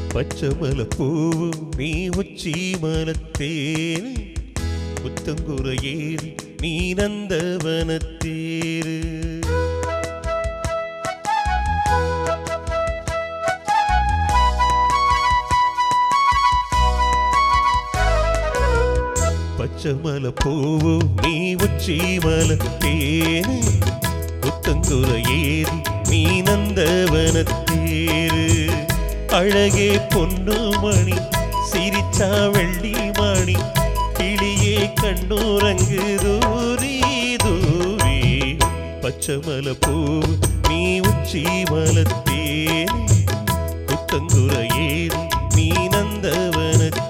பச்சைமல பூவும் நீ உச்சி மலத்தேரு புத்தங்குறையேறி நீ நந்தவனத்தேரு பச்சைமல பூவும் நீ உச்சி மலத்தேரு புத்தங்குறையேறி நீ நந்தவனத்தேரு அழகே பொன்னு மணி சிரிச்சா வெள்ளி மணி கிளியே கண்ணுறங்கு தூரி தூரி பச்சைமல பூ நீ உச்சி மலத்தேன் குத்தங்குறையேறி நீ நந்தவனத்தேரு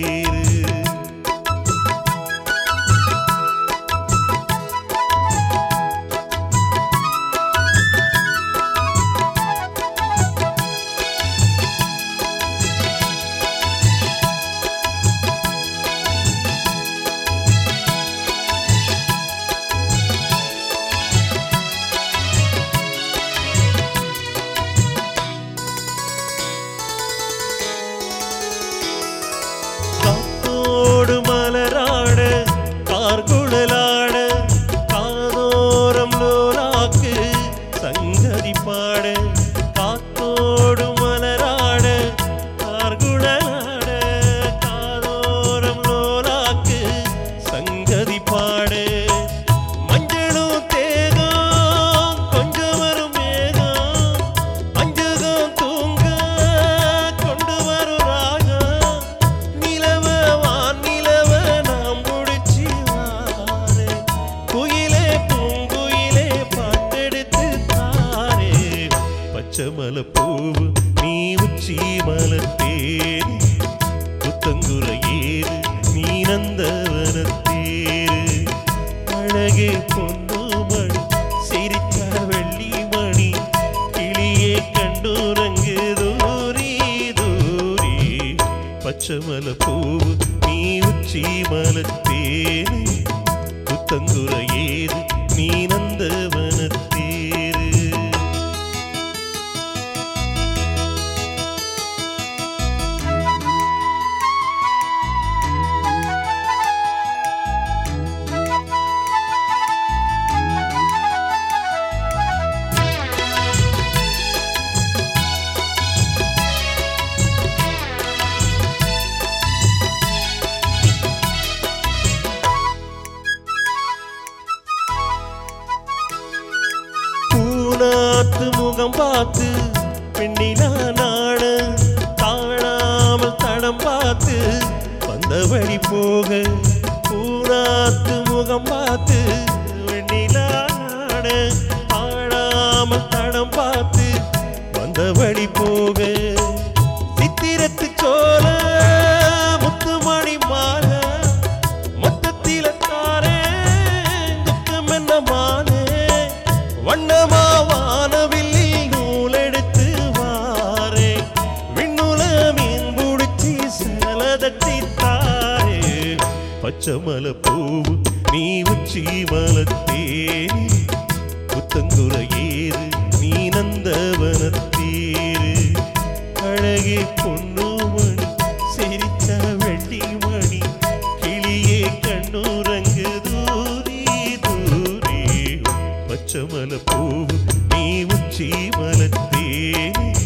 காத்தோடு மலராட கார்குழலாட காதோரம் லோலாக்கு சங்கதி பாட காத்தோடு மலராட கார்குழலாட காதோரம் லோலாக்கு சங்கதி பாட மஞ்சளும் தேகம் கொஞ்சம் வரும் மேகம் அஞ்சகம் தூங்க கொண்டு வரும் ராகம் நிலவ வான் நிலவ நாம் முடிச்சு வாரே குயிலே பூங்குயிலே பாட்டெடுத்து தாரே பச்சை மலை பூவு நீ உச்சி மலத்தேரு புத்தங்குறையேறு நீ நந்தவனத்தேரு அழகே பொன்னு மணி சிரிச்ச வெள்ளி மணி கிளியே கண்டுரங்கு தூரி தூரி பச்சைமல பூவு நீ உச்சி மலத்தேரு புத்தங்குறையேறு நீ நந்தவனத்தேரு பூனாத்து முகம் பார்த்து பெண்ணிலா நாட தாழாமல் தடம் பார்த்து வந்தபடி போக பூனாத்து முகம் பார்த்து வெண்ணிலா நாட தாழாமல் தடம் பார்த்து வந்தபடி போக சித்திரத்து சோல முத்துமணி மாலை மொத்தத்தில தாரே துக்கம் என்ன மானே வண்ணமா வானவில்லில் நூலெடுத்து வாரே விண்ணுல மீன் புடிச்சி சேலதட்டி தாரே பச்சை மலை பூவு நீ உச்சி மலத்தேரு புத்தங்குறையேறு நீ நந்தவனத்தேரு அழகே பொன்னு மணி சிரிச்ச வெள்ளி மணி கிளியே கண்ணுறங்கு தூரி தூரி பச்சை மலை பூவு நீ உச்சி மலத்தேரு